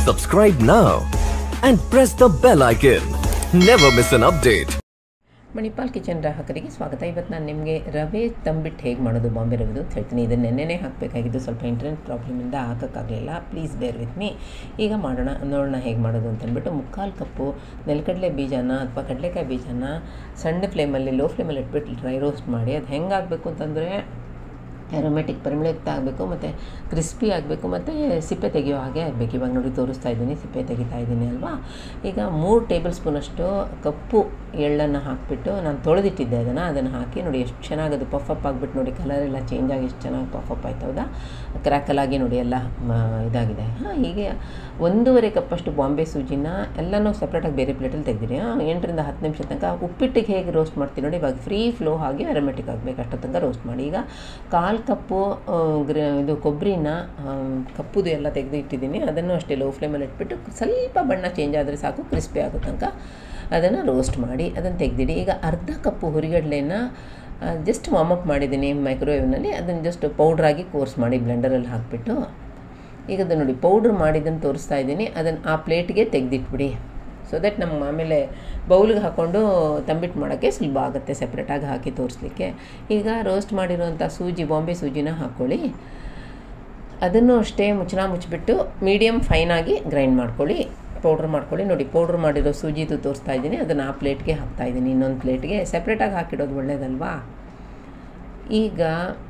Subscribe now and press the bell icon. Never miss an update. Manipal kitchen ಗ್ರಾಹಕರಿಗೆ ಸ್ವಾಗತ ಇವತ್ತು ನಾನು ನಿಮಗೆ ರವೆ ತಂಬಿಟ್ಟು ಹೇಗೆ ಮಾಡೋದು ಬಾಂಬೆ ರವೆದು ಅಂತ ಹೇಳ್ತೀನಿ ಇದನ್ನು ನೆನ್ನೆನೇ ಹಾಕಬೇಕಾಗಿದ್ದು ಸ್ವಲ್ಪ ಇಂಟರ್ನೆಟ್ ಪ್ರಾಬ್ಲಮಿಂದ ಹಾಕೋಕ್ಕಾಗಲಿಲ್ಲ ಪ್ಲೀಸ್ ಬೇರ್ ವಿತ್ ಮೀ ಈಗ ಮಾಡೋಣ ನೋಡೋಣ ಹೇಗೆ ಮಾಡೋದು ಅಂತ ಅಂದ್ಬಿಟ್ಟು ಮುಕ್ಕಾಲು ಕಪ್ಪು ನೆಲಕಡಲೆ ಬೀಜನ ಅಥವಾ ಕಡಲೆಕಾಯಿ ಬೀಜನ ಸಣ್ಣ ಫ್ಲೇಮಲ್ಲಿ ಲೋ ಫ್ಲೇಮಲ್ಲಿ ಇಟ್ಬಿಟ್ಟು ಡ್ರೈ ರೋಸ್ಟ್ ಮಾಡಿ ಅದು ಹೆಂಗೆ ಆಗಬೇಕು ಅಂತಂದರೆ ಅರೋಮೆಟಿಕ್ ಪರಿಮಳಯುಕ್ತ ಆಗಬೇಕು ಮತ್ತು ಕ್ರಿಸ್ಪಿ ಆಗಬೇಕು ಮತ್ತು ಸಿಪ್ಪೆ ತೆಗೆಯೋ ಹಾಗೆ ಆಗಬೇಕು ಇವಾಗ ನೋಡಿ ತೋರಿಸ್ತಾ ಇದ್ದೀನಿ ಸಿಪ್ಪೆ ತೆಗಿತಾ ಇದ್ದೀನಿ ಅಲ್ವಾ ಈಗ ಮೂರು ಟೇಬಲ್ ಸ್ಪೂನಷ್ಟು ಕಪ್ಪು ಎಳ್ಳನ್ನು ಹಾಕಿಬಿಟ್ಟು ನಾನು ತೊಳೆದಿಟ್ಟಿದ್ದೆ ಅದನ್ನು ಅದನ್ನು ಹಾಕಿ ನೋಡಿ ಎಷ್ಟು ಚೆನ್ನಾಗಿ ಅದು ಪಫಪ್ ಆಗಿಬಿಟ್ಟು ನೋಡಿ ಕಲರ್ ಎಲ್ಲ ಚೇಂಜ್ ಆಗಿ ಎಷ್ಟು ಚೆನ್ನಾಗಿ ಪಫಪ್ ಆಯ್ತು ಹೌದಾ ಕ್ರ್ಯಾಕಲಾಗಿ ನೋಡಿ ಎಲ್ಲ ಮ, ಇದಾಗಿದೆ ಹಾಂ ಹೀಗೆ ಒಂದೂವರೆ ಕಪ್ಪಷ್ಟು ಬಾಂಬೆ ಸೂಜಿನ ಎಲ್ಲನೂ ಸಪ್ರೇಟಾಗಿ ಬೇರೆ ಪ್ಲೇಟಲ್ಲಿ ತೆಗೆದಿರಿ ಎಂಟರಿಂದ ಹತ್ತು ನಿಮಿಷ ತನಕ ಉಪ್ಪಿಟ್ಟಿಗೆ ಹೇಗೆ ರೋಸ್ಟ್ ಮಾಡ್ತೀನಿ ನೋಡಿ ಇವಾಗ ಫ್ರೀ ಫ್ಲೋ ಆಗಿ ಅರೋಮೆಟಿಕ್ ಆಗಬೇಕು ಅಷ್ಟೋ ತನಕ ರೋಸ್ಟ್ ಮಾಡಿ ಈಗ ಕಾಲು ಕಪ್ಪು ಆ, ಗ್ರ ಇದು ಕೊಬ್ಬರಿನ ಕಪ್ಪುದು ಎಲ್ಲ ತೆಗೆದು ಇಟ್ಟಿದ್ದೀನಿ ಅದನ್ನು ಅಷ್ಟೇ ಲೋ ಫ್ಲೇಮಲ್ಲಿ ಇಟ್ಬಿಟ್ಟು ಸ್ವಲ್ಪ ಬಣ್ಣ ಚೇಂಜ್ ಆದರೆ ಸಾಕು ಕ್ರಿಸ್ಪಿ ಆಗೋ ತನಕ ಅದನ್ನು ರೋಸ್ಟ್ ಮಾಡಿ ಅದನ್ನು ತೆಗೆದಿಡಿ ಈಗ ಅರ್ಧ ಕಪ್ಪು ಹುರಿಗಡಲೆನ ಜಸ್ಟ್ ವಾಮಪ್ ಮಾಡಿದ್ದೀನಿ ಮೈಕ್ರೋವೇವ್ನಲ್ಲಿ ಅದನ್ನು ಜಸ್ಟ್ ಪೌಡ್ರಾಗಿ ಕೋರ್ಸ್ ಮಾಡಿ ಬ್ಲೆಂಡರಲ್ಲಿ ಹಾಕಿಬಿಟ್ಟು ಈಗ ಅದು ನೋಡಿ ಪೌಡ್ರ್ ಮಾಡಿದ್ದನ್ನು ತೋರಿಸ್ತಾ ಇದ್ದೀನಿ ಅದನ್ನು ಆ ಪ್ಲೇಟ್ಗೆ ತೆಗೆದಿಟ್ಬಿಡಿ ಸೊ ದಟ್ ನಮ್ಮ ಆಮೇಲೆ ಬೌಲ್ಗೆ ಹಾಕ್ಕೊಂಡು ತಂಬಿಟ್ಟು ಮಾಡೋಕ್ಕೆ ಸುಲಭ ಆಗುತ್ತೆ ಸಪ್ರೇಟಾಗಿ ಹಾಕಿ ತೋರಿಸ್ಲಿಕ್ಕೆ ಈಗ ರೋಸ್ಟ್ ಮಾಡಿರುವಂಥ ಸೂಜಿ ಬಾಂಬೆ ಸೂಜಿನ ಹಾಕ್ಕೊಳ್ಳಿ ಅದನ್ನು ಅಷ್ಟೇ ಮುಚ್ಚಳ ಮುಚ್ಚಿಬಿಟ್ಟು ಮೀಡಿಯಮ್ ಫೈನಾಗಿ ಗ್ರೈಂಡ್ ಮಾಡ್ಕೊಳ್ಳಿ ಪೌಡ್ರ್ ಮಾಡ್ಕೊಳ್ಳಿ ನೋಡಿ ಪೌಡ್ರ್ ಮಾಡಿರೋ ಸೂಜಿದು ತೋರಿಸ್ತಾ ಇದ್ದೀನಿ ಅದನ್ನು ಆ ಪ್ಲೇಟ್ಗೆ ಹಾಕ್ತಾ ಇದ್ದೀನಿ ಇನ್ನೊಂದು ಪ್ಲೇಟ್ಗೆ ಸಪ್ರೇಟಾಗಿ ಹಾಕಿಡೋದು ಒಳ್ಳೇದಲ್ವಾ ಈಗ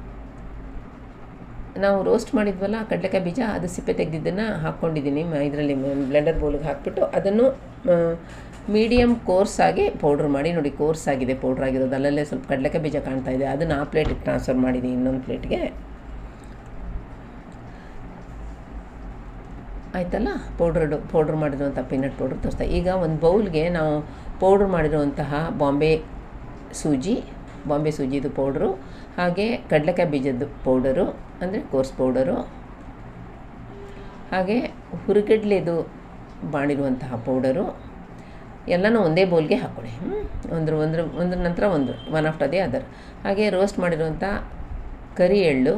ನಾವು ರೋಸ್ಟ್ ಮಾಡಿದ್ವಲ್ಲ ಕಡಲೆಕಾಯಿ ಬೀಜ ಅದು ಸಿಪ್ಪೆ ತೆಗೆದಿದ್ದನ್ನು ಹಾಕ್ಕೊಂಡಿದ್ದೀನಿ ಇದರಲ್ಲಿ ಬ್ಲೆಂಡರ್ ಬೌಲಿಗೆ ಹಾಕ್ಬಿಟ್ಟು ಅದನ್ನು ಮೀಡಿಯಮ್ ಕೋರ್ಸ್ ಆಗಿ ಪೌಡ್ರ್ ಮಾಡಿ ನೋಡಿ ಕೋರ್ಸ್ ಆಗಿದೆ ಪೌಡ್ರ್ ಆಗಿರೋದು ಅಲ್ಲಲ್ಲೇ ಸ್ವಲ್ಪ ಕಡಲೆಕಾಯಿ ಬೀಜ ಕಾಣ್ತಾ ಇದೆ ಅದನ್ನು ಆ ಪ್ಲೇಟಿಗೆ ಟ್ರಾನ್ಸ್ಫರ್ ಮಾಡಿದ್ದೀನಿ ಇನ್ನೊಂದು ಪ್ಲೇಟ್ಗೆ ಆಯ್ತಲ್ಲ ಪೌಡ್ರ್ ಪೌಡ್ರ್ ಮಾಡಿರುವಂಥ ಪೀನಟ್ ಪೌಡ್ರ್ ತೋರಿಸ್ತಾ ಈಗ ಒಂದು ಬೌಲ್ಗೆ ನಾವು ಪೌಡ್ರ್ ಮಾಡಿರುವಂತಹ ಬಾಂಬೆ ಸೂಜಿ ಬಾಂಬೆ ಸೂಜಿದು ಪೌಡ್ರು ಹಾಗೆ ಕಡಲೆಕಾಯಿ ಬೀಜದ್ದು ಪೌಡರು ಅಂದರೆ ಕೋರ್ಸ್ ಪೌಡರು ಹಾಗೆ ಹುರಿಗಡ್ಲೆದು ಮಾಡಿರುವಂತಹ ಪೌಡರು ಎಲ್ಲನೂ ಒಂದೇ ಬೌಲ್ಗೆ ಹಾಕ್ಕೊಳ್ಳಿ ಒಂದ್ರ ಒಂದ್ರ ಒಂದ್ರ ನಂತರ ಒಂದು ಒನ್ ಆಫ್ಟರ್ ದಿ ಅದರ್ ಹಾಗೆ ರೋಸ್ಟ್ ಮಾಡಿರುವಂಥ ಕರಿ ಎಳ್ಳು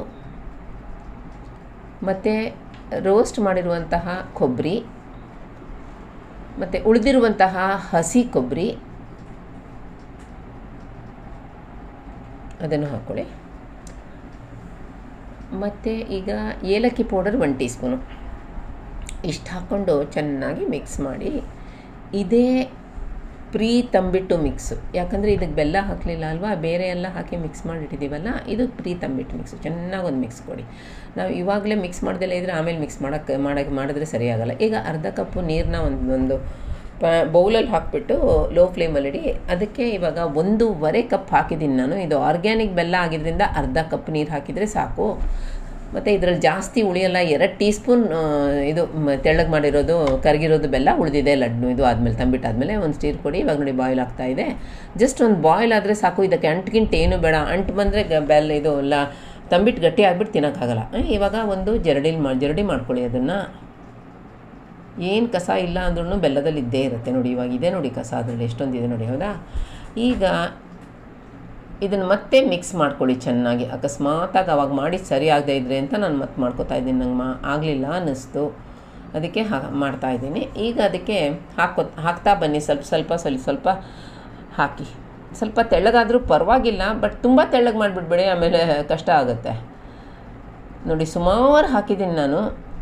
ಮತ್ತು ರೋಸ್ಟ್ ಮಾಡಿರುವಂತಹ ಕೊಬ್ಬರಿ ಮತ್ತು ಉಳಿದಿರುವಂತಹ ಹಸಿ ಕೊಬ್ಬರಿ ಅದನ್ನು ಹಾಕ್ಕೊಳ್ಳಿ ಮತ್ತು ಈಗ ಏಲಕ್ಕಿ ಪೌಡರ್ ಒನ್ ಟೀ ಸ್ಪೂನು ಇಷ್ಟು ಹಾಕ್ಕೊಂಡು ಚೆನ್ನಾಗಿ ಮಿಕ್ಸ್ ಮಾಡಿ ಇದೇ ಪ್ರೀ ತಂಬಿಟ್ಟು ಮಿಕ್ಸು ಯಾಕಂದರೆ ಇದಕ್ಕೆ ಬೆಲ್ಲ ಹಾಕಲಿಲ್ಲ ಅಲ್ವಾ ಬೇರೆ ಎಲ್ಲ ಹಾಕಿ ಮಿಕ್ಸ್ ಮಾಡಿಟ್ಟಿದ್ದೀವಲ್ಲ ಇದು ಪ್ರೀ ತಂಬಿಟ್ಟು ಮಿಕ್ಸು ಚೆನ್ನಾಗಿ ಒಂದು ಮಿಕ್ಸ್ ಕೊಡಿ ನಾವು ಇವಾಗಲೇ ಮಿಕ್ಸ್ ಮಾಡ್ದಲೇ ಇದ್ದರೆ ಆಮೇಲೆ ಮಿಕ್ಸ್ ಮಾಡೋಕ್ಕೆ ಮಾಡೋಕ್ಕೆ ಮಾಡಿದ್ರೆ ಸರಿಯಾಗಲ್ಲ ಈಗ ಅರ್ಧ ಕಪ್ಪು ನೀರನ್ನ ಒಂದು ಒಂದು ಪ ಬೌಲಲ್ಲಿ ಹಾಕಿಬಿಟ್ಟು ಲೋ ಫ್ಲೇಮಲ್ಲಿಡಿ ಅದಕ್ಕೆ ಇವಾಗ ಒಂದೂವರೆ ಕಪ್ ಹಾಕಿದ್ದೀನಿ ನಾನು ಇದು ಆರ್ಗ್ಯಾನಿಕ್ ಬೆಲ್ಲ ಆಗಿದ್ದರಿಂದ ಅರ್ಧ ಕಪ್ ನೀರು ಹಾಕಿದರೆ ಸಾಕು ಮತ್ತು ಇದರಲ್ಲಿ ಜಾಸ್ತಿ ಉಳಿಯಲ್ಲ ಎರಡು ಟೀ ಸ್ಪೂನ್ ಇದು ಮ- ತೆಳ್ಳಗೆ ಮಾಡಿರೋದು ಕರಗಿರೋದು ಬೆಲ್ಲ ಉಳಿದಿದೆ ಲಡ್ಡು ಇದು ಆದಮೇಲೆ ತಂಬಿಟ್ಟು ಆದಮೇಲೆ ಒಂದು ಸ್ಟೀರ್ ಕೊಡಿ ಇವಾಗ ನೋಡಿ ಬಾಯ್ಲ್ ಆಗ್ತಾ ಇದೆ ಜಸ್ಟ್ ಒಂದು ಬಾಯ್ಲ್ ಆದರೆ ಸಾಕು ಇದಕ್ಕೆ ಅಂಟ್ಗಿಂಟ್ ಏನು ಬೇಡ ಅಂಟು ಬಂದರೆ ಗ ಬೆಲ್ಲ ಇದು ಎಲ್ಲ ತಂಬಿಟ್ಟು ಗಟ್ಟಿ ಆಗಿಬಿಟ್ಟು ತಿನ್ನೋಕ್ಕಾಗಲ್ಲ ಆ, ಇವಾಗ ಒಂದು ಜರಡಿಲಿ ಮಾ ಜರಡಿ ಮಾಡ್ಕೊಳ್ಳಿ ಅದನ್ನು ಏನು ಕಸ ಇಲ್ಲ ಅಂದ್ರೂ ಬೆಲ್ಲದಲ್ಲಿ ಇದ್ದೇ ಇರುತ್ತೆ ನೋಡಿ ಇವಾಗ ಇದೆ ನೋಡಿ ಕಸ ಅದರಲ್ಲಿ ಎಷ್ಟೊಂದಿದೆ ನೋಡಿ ಹೌದಾ ಈಗ ಇದನ್ನು ಮತ್ತೆ ಮಿಕ್ಸ್ ಮಾಡ್ಕೊಳ್ಳಿ ಚೆನ್ನಾಗಿ ಅಕಸ್ಮಾತಾಗಿ ಅವಾಗ ಮಾಡಿ ಸರಿ ಆಗದೆ ಇದ್ರೆ ಅಂತ ನಾನು ಮತ್ತೆ ಮಾಡ್ಕೋತಾ ಇದ್ದೀನಿ ನಂಗೆ ಮಾ ಆಗಲಿಲ್ಲ ಅನ್ನಿಸ್ತು ಅದಕ್ಕೆ ಹಾ ಮಾಡ್ತಾ ಇದ್ದೀನಿ ಈಗ ಅದಕ್ಕೆ ಹಾಕೋ ಹಾಕ್ತಾ ಬನ್ನಿ ಸ್ವಲ್ಪ ಸ್ವಲ್ಪ ಸ್ವಲ್ಪ ಸ್ವಲ್ಪ ಹಾಕಿ ಸ್ವಲ್ಪ ತೆಳ್ಳಗಾದರೂ ಪರವಾಗಿಲ್ಲ ಬಟ್ ತುಂಬ ತೆಳ್ಳಗೆ ಮಾಡಿಬಿಡ್ಬೇಡಿ ಆಮೇಲೆ ಕಷ್ಟ ಆಗುತ್ತೆ ನೋಡಿ ಸುಮಾರು ಹಾಕಿದ್ದೀನಿ ನಾನು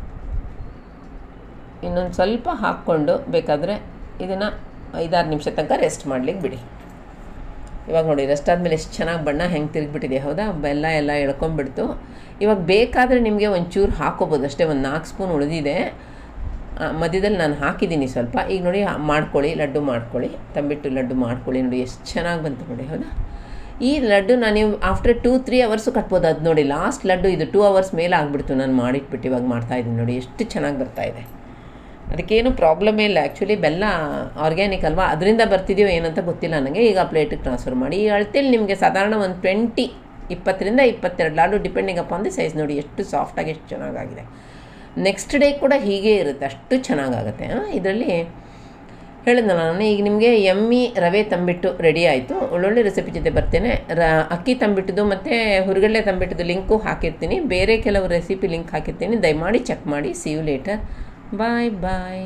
ಇನ್ನೊಂದು ಸ್ವಲ್ಪ ಹಾಕ್ಕೊಂಡು ಬೇಕಾದರೆ ಇದನ್ನು ಐದಾರು ನಿಮಿಷ ತನಕ ರೆಸ್ಟ್ ಮಾಡ್ಲಿಕ್ಕೆ ಬಿಡಿ ಇವಾಗ ನೋಡಿ ರೆಸ್ಟ್ ಆದಮೇಲೆ ಎಷ್ಟು ಚೆನ್ನಾಗಿ ಬಣ್ಣ ಹೆಂಗೆ ತಿರುಗಿಬಿಟ್ಟಿದೆ ಹೌದಾ ಬೆಲ್ಲ ಎಲ್ಲ ಎಳ್ಕೊಂಬಿಡ್ತು ಇವಾಗ ಬೇಕಾದರೆ ನಿಮಗೆ ಒಂಚೂರು ಹಾಕೋಬೋದು ಅಷ್ಟೇ ಒಂದು ನಾಲ್ಕು ಸ್ಪೂನ್ ಉಳಿದಿದೆ ಆ, ಮಧ್ಯದಲ್ಲಿ ನಾನು ಹಾಕಿದ್ದೀನಿ ಸ್ವಲ್ಪ ಈಗ ನೋಡಿ ಆ- ಮಾಡ್ಕೊಳ್ಳಿ ಲಡ್ಡು ಮಾಡ್ಕೊಳ್ಳಿ ತಂಬಿಟ್ಟು ಲಡ್ಡು ಮಾಡ್ಕೊಳ್ಳಿ ನೋಡಿ ಎಷ್ಟು ಚೆನ್ನಾಗಿ ಬಂತು ನೋಡಿ ಹೌದಾ ಈ ಲಡ್ಡುನ ನೀವು ಆಫ್ಟರ್ ಟೂ ತ್ರೀ ಅವರ್ಸು ಕಟ್ಬೋದು ಅದು ನೋಡಿ ಲಾಸ್ಟ್ ಲಡ್ಡು ಇದು ಟೂ ಅವರ್ಸ್ ಮೇಲೆ ಆಗಿಬಿಡ್ತು ನಾನು ಮಾಡಿಟ್ಬಿಟ್ಟು ಇವಾಗ ಮಾಡ್ತಾಯಿದ್ದೀನಿ ನೋಡಿ ಎಷ್ಟು ಚೆನ್ನಾಗಿ ಬರ್ತಾ ಇದೆ ಅದಕ್ಕೇನು ಪ್ರಾಬ್ಲಮೇ ಇಲ್ಲ ಆ್ಯಕ್ಚುಲಿ ಬೆಲ್ಲ ಆರ್ಗ್ಯಾನಿಕ್ ಅಲ್ವಾ ಅದರಿಂದ ಬರ್ತಿದೆಯೋ ಏನಂತ ಗೊತ್ತಿಲ್ಲ ನನಗೆ ಈಗ ಪ್ಲೇಟಿಗೆ ಟ್ರಾನ್ಸ್ಫರ್ ಮಾಡಿ ಈ ಅಳತೆಲಿ ನಿಮಗೆ ಸಾಧಾರಣ ಒಂದು ಟ್ವೆಂಟಿ ಇಪ್ಪತ್ತರಿಂದ ಇಪ್ಪತ್ತೆರಡು ಲಾಡು ಡಿಪೆಂಡಿಂಗ್ ಅಪಾನ್ ದಿ ಸೈಜ್ ನೋಡಿ ಎಷ್ಟು ಸಾಫ್ಟಾಗಿ ಎಷ್ಟು ಚೆನ್ನಾಗಾಗಿದೆ ನೆಕ್ಸ್ಟ್ ಡೇ ಕೂಡ ಹೀಗೇ ಇರುತ್ತೆ ಅಷ್ಟು ಚೆನ್ನಾಗಾಗುತ್ತೆ ಇದರಲ್ಲಿ ಹೇಳಿದ್ನಲ್ಲ ನಾನು ಈಗ ನಿಮಗೆ ಎಮ್ಮಿ ರವೆ ತಂಬಿಟ್ಟು ರೆಡಿ ಆಯಿತು ಒಳ್ಳೊಳ್ಳೆ ರೆಸಿಪಿ ಜೊತೆ ಬರ್ತೇನೆ ರ ಅಕ್ಕಿ ತಂಬಿಟ್ಟದು ಮತ್ತು ಹುರುಗಡ್ಲೆ ತಂಬಿಟ್ಟದು ಲಿಂಕು ಹಾಕಿರ್ತೀನಿ ಬೇರೆ ಕೆಲವು ರೆಸಿಪಿ ಲಿಂಕ್ ಹಾಕಿರ್ತೀನಿ ದಯಮಾಡಿ ಚೆಕ್ ಮಾಡಿ see you later bye bye